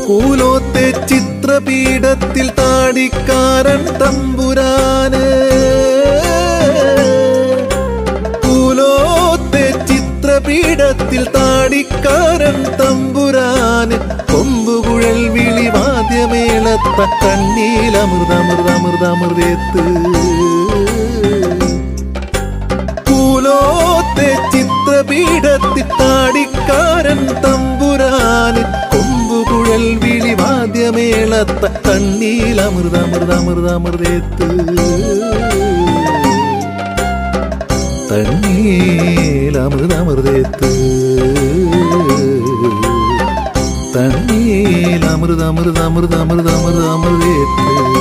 പൂലോത്തെ ചിത്രപീഠത്തിൽ താടിക്കാരൻ തമ്പുരാന് പൂലോത്തെ ചിത്രപീഠത്തിൽ താടിക്കാരൻ തമ്പുരാന് കൊമ്പുകുഴൽ വിളി വാദ്യമേളത്ത കണ്ണീലമൃതമൃതമൃതമൃതേത്ത് പൂലോത്തെ ചിത്രപീഠത്തിൽ താടിക്കാരൻ തമ്പുരാന് കൊമ്പുകുഴൽ വിളി വാദ്യമേളത്ത തണ്ണീലമൃതമൃതമൃതമൃതേത്ത് തണ്ണീലമൃതമൃതേത്ത് തണ്ണീലമൃതമൃതമൃതമൃതമൃതമൃതേത്ത്